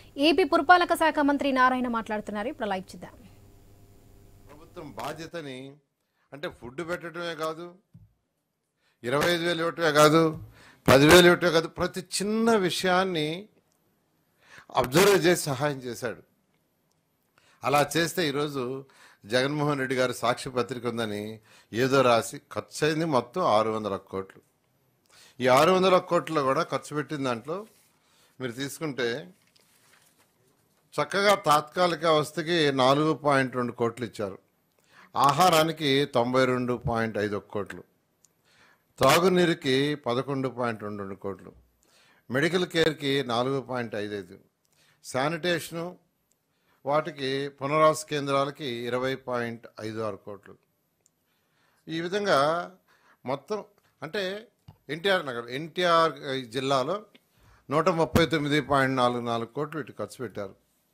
AP పురపాలక శాఖ మంత్రి నారాయణ మాట్లాడుతున్నారు ఇప్పుడు లైవ్ చూద్దాం ప్రభుత్వం బాధ్యతని అంటే ఫుడ్ పెట్టడమే కాదు ఇరవై ఐదు వేలు ఇవ్వటమే కాదు పదివేలు ఇవ్వటమే కాదు ప్రతి చిన్న విషయాన్ని అబ్జర్వ్ చేసి సహాయం చేశాడు అలా చేస్తే ఈరోజు జగన్మోహన్ రెడ్డి గారి సాక్షి పత్రిక ఉందని ఏదో రాసి ఖర్చు అయింది మొత్తం ఆరు వందల కోట్లు ఈ ఆరు వందల కోట్లు కూడా ఖర్చు పెట్టిన దాంట్లో మీరు తీసుకుంటే చక్కగా తాత్కాలిక అవస్థకి నాలుగు పాయింట్ రెండు కోట్లు ఇచ్చారు ఆహారానికి తొంభై రెండు పాయింట్ ఐదు ఒక్క కోట్లు త్రాగునీరుకి పదకొండు పాయింట్ రెండు రెండు కోట్లు మెడికల్ కేర్కి నాలుగు పాయింట్ ఐదు ఐదు శానిటేషను వాటికి పునరావాస కేంద్రాలకి ఇరవై పాయింట్ ఐదు ఆరు కోట్లు ఈ విధంగా మొత్తం అంటే ఎన్టీఆర్ నగర్ ఎన్టీఆర్ జిల్లాలో నూట ముప్పై తొమ్మిది పాయింట్ నాలుగు నాలుగు కోట్లు ఇటు ఖర్చు పెట్టారు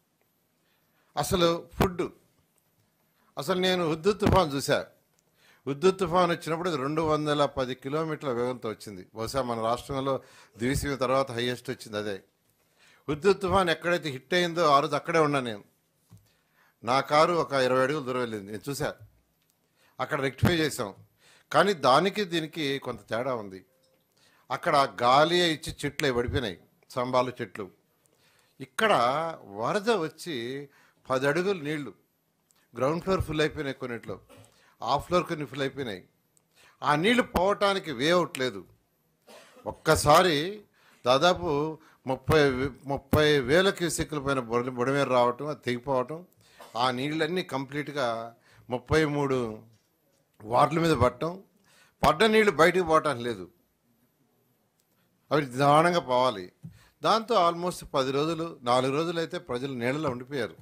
అసలు ఫుడ్ అసలు నేను ఉద్దు తుఫాన్ చూసా ఉద్దు తుఫాన్ వచ్చినప్పుడు అది రెండు వందల పది కిలోమీటర్ల వేగంతో వచ్చింది బహుశా మన రాష్ట్రంలో దివిసీమ తర్వాత హైయెస్ట్ వచ్చింది అదే ఉద్దు తుఫాన్ ఎక్కడైతే హిట్ అయిందో ఆ రోజు అక్కడే ఉన్నా నేను నా కారు ఒక ఇరవై అడుగులు దూరం వెళ్ళింది నేను చూసా అక్కడ రెక్టిఫై చేసాం కానీ దానికి దీనికి కొంత తేడా ఉంది అక్కడ గాలి ఇచ్చి చెట్లు అవి పడిపోయినాయి స్తంభాలు చెట్లు ఇక్కడ వరద వచ్చి పది అడుగులు నీళ్లు గ్రౌండ్ ఫ్లోర్ ఫుల్ అయిపోయినాయి కొన్నిట్లో ఆ ఫ్లోర్ కొన్ని ఫుల్ అయిపోయినాయి ఆ నీళ్లు పోవటానికి వే అవుట్ లేదు ఒక్కసారి దాదాపు ముప్పై వే- ముప్పై వేల క్యూసెక్కుల పైన బుడ బుడమేరు రావటం అది తెగిపోవటం ఆ నీళ్ళన్నీ కంప్లీట్గా ముప్పై మూడు వార్డుల మీద పట్టడం పడ్డ నీళ్లు బయటికి పోవటం లేదు అవి నిదానంగా పోవాలి దాంతో ఆల్మోస్ట్ పది రోజులు నాలుగు రోజులు అయితే ప్రజలు నీళ్ళలో ఉండిపోయారు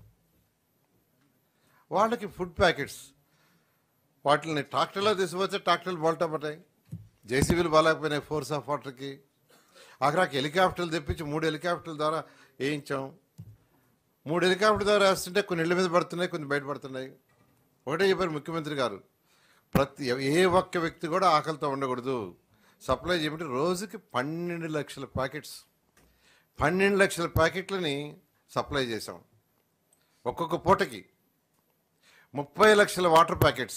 వాళ్ళకి ఫుడ్ ప్యాకెట్స్ వాటిని ట్రాక్టర్లో తీసుకుపోతే ట్రాక్టర్లు బోల్టా పడ్డాయి జేసీబీలు బాగాలేకపోయినాయి ఫోర్స్ ఆఫ్ వాటర్కి అక్కడికి హెలికాప్టర్లు తెప్పించి మూడు హెలికాప్టర్ల ద్వారా వేయించాం మూడు హెలికాప్టర్ ద్వారా వేస్తుంటే కొన్ని ఇళ్ళ మీద పడుతున్నాయి కొన్ని బయట పడుతున్నాయి ఒకటే చెప్పారు ముఖ్యమంత్రి గారు ప్రతి ఏ ఒక్క వ్యక్తి కూడా ఆకలితో ఉండకూడదు సప్లై చేయమంటే రోజుకి పన్నెండు లక్షల ప్యాకెట్స్ పన్నెండు లక్షల ప్యాకెట్లని సప్లై చేసాం ఒక్కొక్క పూటకి ముప్పై లక్షల వాటర్ ప్యాకెట్స్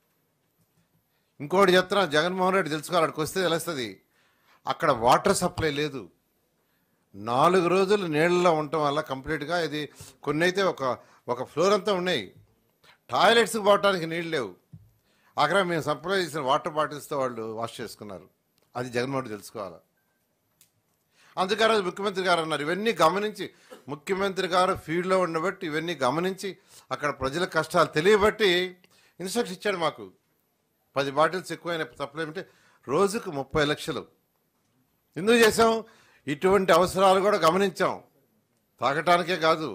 ఇంకోటి చెప్తున్నా జగన్మోహన్ రెడ్డి తెలుసుకోవాలి అక్కడికి వస్తే తెలుస్తుంది అక్కడ వాటర్ సప్లై లేదు నాలుగు రోజులు నీళ్ళలో ఉండటం వల్ల కంప్లీట్గా ఇది కొన్ని అయితే ఒక ఒక ఫ్లోర్ అంతా ఉన్నాయి టాయిలెట్స్కి పోవడానికి నీళ్ళు లేవు అక్కడ మేము సప్లై చేసిన వాటర్ బాటిల్స్తో వాళ్ళు వాష్ చేసుకున్నారు అది జగన్మోహన్ రెడ్డి తెలుసుకోవాలి అందుకే ఆ రోజు ముఖ్యమంత్రి గారు అన్నారు ఇవన్నీ గమనించి ముఖ్యమంత్రి గారు ఫీల్డ్లో ఉండబట్టి ఇవన్నీ గమనించి అక్కడ ప్రజల కష్టాలు తెలియబట్టి ఇన్స్ట్రక్షన్ ఇచ్చాడు మాకు పది బాటిల్స్ ఎక్కువైన సప్లై అంటే రోజుకు ముప్పై లక్షలు ఎందుకు చేసాం ఇటువంటి అవసరాలు కూడా గమనించాం తాగటానికే కాదు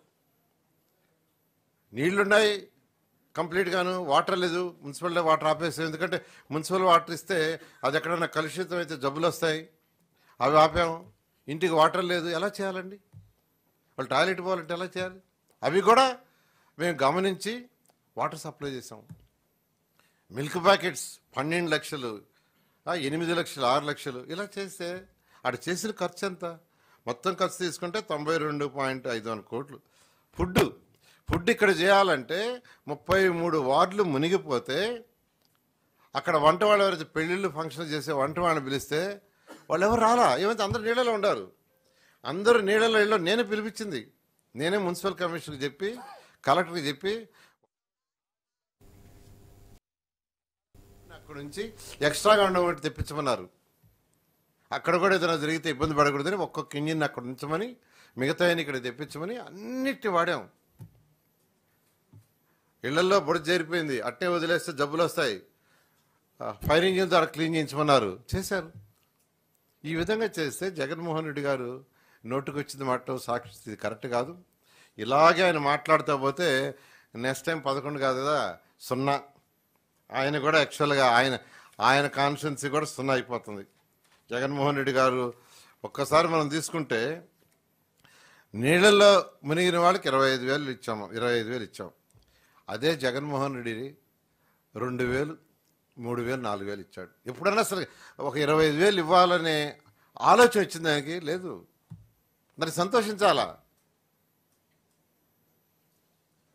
నీళ్లున్నాయి కంప్లీట్గాను వాటర్ లేదు మున్సిపల్ వాటర్ ఆపేసాం ఎందుకంటే మున్సిపల్ వాటర్ ఇస్తే అది ఎక్కడైనా కలుషితం అయితే జబ్బులు వస్తాయి అవి ఆపాం ఇంటికి వాటర్ లేదు ఎలా చేయాలండి వాళ్ళు టాయిలెట్ పోవాలంటే ఎలా చేయాలి అవి కూడా మేము గమనించి వాటర్ సప్లై చేసాం మిల్క్ ప్యాకెట్స్ పన్నెండు లక్షలు ఆ, ఎనిమిది లక్షలు ఆరు లక్షలు ఇలా చేస్తే అటు చేసిన ఖర్చు ఎంత మొత్తం ఖర్చు తీసుకుంటే తొంభై రెండు పాయింట్ ఐదు వన్ కోట్లు ఫుడ్ ఫుడ్ ఇక్కడ చేయాలంటే ముప్పై మూడు వార్డులు మునిగిపోతే అక్కడ వంట వాళ్ళు ఎవరైతే పెళ్ళిళ్ళు ఫంక్షన్ చేసే వంట వాళ్ళని పిలిస్తే వాళ్ళు ఎవరు రాలా ఏమైతే అందరు నీళ్ళలో ఉండారు అందరూ నీళ్ళలో ఇళ్ళలో నేనే పిలిపించింది నేనే మున్సిపల్ కమిషనర్కి చెప్పి కలెక్టర్కి చెప్పి అక్కడ నుంచి ఎక్స్ట్రాగా ఉండబట్టి తెప్పించమన్నారు అక్కడ కూడా ఏదైనా జరిగితే ఇబ్బంది పడకూడదని ఒక్కొక్క ఇంజిన్ అక్కడ ఉంచమని మిగతా ఇక్కడ తెప్పించమని అన్నిటి వాడాం ఇళ్లలో బుడద చేరిపోయింది అట్నే వదిలేస్తే జబ్బులు వస్తాయి ఆ, ఫైర్ ఇంజిన్ ద్వారా క్లీన్ చేయించమన్నారు చేశారు ఈ విధంగా చేస్తే జగన్మోహన్ రెడ్డి గారు నోటుకు వచ్చింది మాట సాక్షి ఇది కరెక్ట్ కాదు ఇలాగే ఆయన మాట్లాడుతూ పోతే నెక్స్ట్ టైం పదకొండు కాదు కదా సున్నా ఆయన కూడా యాక్చువల్గా ఆయన ఆయన కాన్స్టిట్యున్సీ కూడా సున్నా అయిపోతుంది జగన్మోహన్ రెడ్డి గారు ఒక్కసారి మనం తీసుకుంటే నీళ్ళల్లో మునిగిన వాళ్ళకి ఇరవై ఐదు వేలు ఇచ్చాము ఇరవై ఐదు వేలు ఇచ్చాం అదే జగన్మోహన్ రెడ్డి రెండు వేలు మూడు వేలు నాలుగు వేలు ఇచ్చాడు ఎప్పుడన్నా అసలు ఒక ఇరవై ఐదు వేలు ఇవ్వాలనే ఆలోచన వచ్చింది ఆయనకి లేదు మరి సంతోషించాలా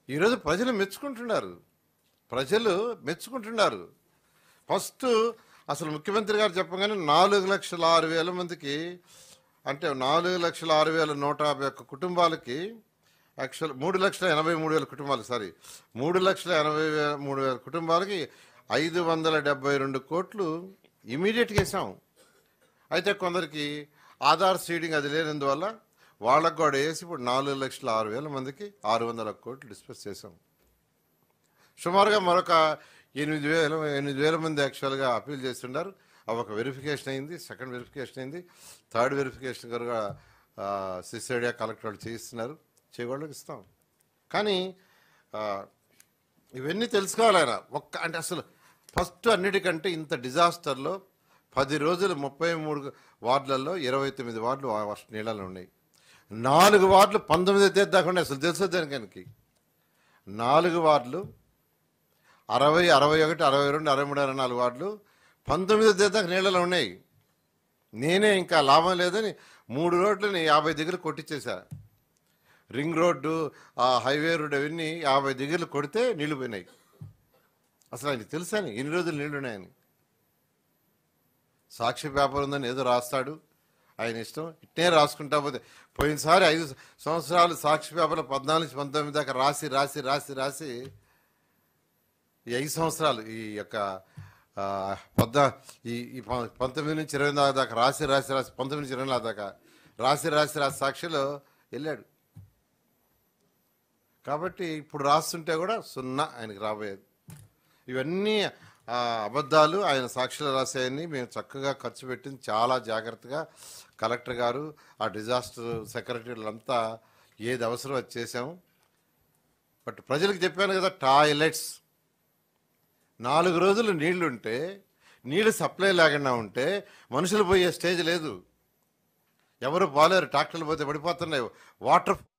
ఈరోజు ప్రజలు మెచ్చుకుంటున్నారు ప్రజలు మెచ్చుకుంటున్నారు ఫస్ట్ అసలు ముఖ్యమంత్రి గారు చెప్పగానే నాలుగు లక్షల ఆరు వేల మందికి అంటే నాలుగు లక్షల ఆరు వేల నూట యాభై ఒక్క కుటుంబాలకి యాక్చువల్ మూడు లక్షల ఎనభై మూడు వేల కుటుంబాలకు సారీ మూడు లక్షల ఎనభై వేల మూడు వేల కుటుంబాలకి ఐదు వందల డెబ్బై రెండు కోట్లు ఇమీడియట్గా వేసాం అయితే కొందరికి ఆధార్ సీడింగ్ అది లేనందువల్ల వాళ్ళకు కూడా వేసి ఇప్పుడు నాలుగు లక్షల ఆరు వేల మందికి ఆరు వందల కోట్లు డిస్పర్స్ చేసాం సుమారుగా మరొక ఎనిమిది వేల ఎనిమిది వేల మంది యాక్చువల్గా అప్పీల్ చేస్తున్నారు అవి ఒక వెరిఫికేషన్ అయింది సెకండ్ వెరిఫికేషన్ అయింది థర్డ్ వెరిఫికేషన్ కూడా సిసోడియా కలెక్టర్ వాళ్ళు చేయిస్తున్నారు చేయవాళ్ళకి ఇస్తాం కానీ ఆ, ఇవన్నీ తెలుసుకోవాలి ఆయన ఒక్క అంటే అసలు ఫస్ట్ అన్నిటికంటే ఇంత డిజాస్టర్లో పది రోజులు ముప్పై మూడు వార్డులలో ఇరవై తొమ్మిది వార్డులు ఆ వర్ష నీళ్ళలో ఉన్నాయి నాలుగు వార్డులు పంతొమ్మిది తేదీ దాకా ఉన్నాయి అసలు తెలుసు దానికి నాలుగు వార్డులు అరవై అరవై ఒకటి అరవై రెండు అరవై మూడు అరవై నాలుగు వార్డులు పంతొమ్మిది తేదీ దాకా నీళ్ళలో ఉన్నాయి నేనే ఇంకా లాభం లేదని మూడు రోడ్లని యాభై దగ్గర కొట్టించేశా రింగ్ రోడ్డు ఆ హైవే రోడ్డు అవన్నీ యాభై దగ్గరలు కొడితే నీళ్లు పోయినాయి అసలు ఆయనకి తెలుసని ఎన్ని రోజులు నీళ్లు ఉన్నాయని సాక్షి పేపర్ ఉందని ఏదో రాస్తాడు ఆయన ఇష్టం ఇట్నే రాసుకుంటా పోతే పోయినసారి ఐదు సంవత్సరాలు సాక్షి పేపర్లో పద్నాలుగు నుంచి పంతొమ్మిది దాకా రాసి రాసి రాసి రాసి ఈ ఐదు సంవత్సరాలు ఈ యొక్క ఆ, పద్నా ఈ ఈ ప- పంతొమ్మిది నుంచి ఇరవై నాలుగు దాకా రాసి రాసి రాసి పంతొమ్మిది నుంచి ఇరవై నాలుగు దాకా రాసి రాసి రాసి సాక్షిలో వెళ్ళాడు కాబట్టి ఇప్పుడు రాస్తుంటే కూడా సున్నా ఆయనకి రాబోయేది ఇవన్నీ ఆ, అబద్ధాలు ఆయన సాక్షులు రాసాయని మేము చక్కగా ఖర్చు పెట్టింది చాలా జాగ్రత్తగా కలెక్టర్ గారు ఆ డిజాస్టర్ సెక్రటరీలంతా ఏది అవసరం అది చేసాము బట్ ప్రజలకు చెప్పాను కదా టాయిలెట్స్ నాలుగు రోజులు నీళ్లుంటే నీళ్ళు సప్లై లేకుండా ఉంటే మనుషులు పోయే స్టేజ్ లేదు ఎవరు పోలేరు ట్రాక్టర్లు పోతే పడిపోతున్నాయి వాటర్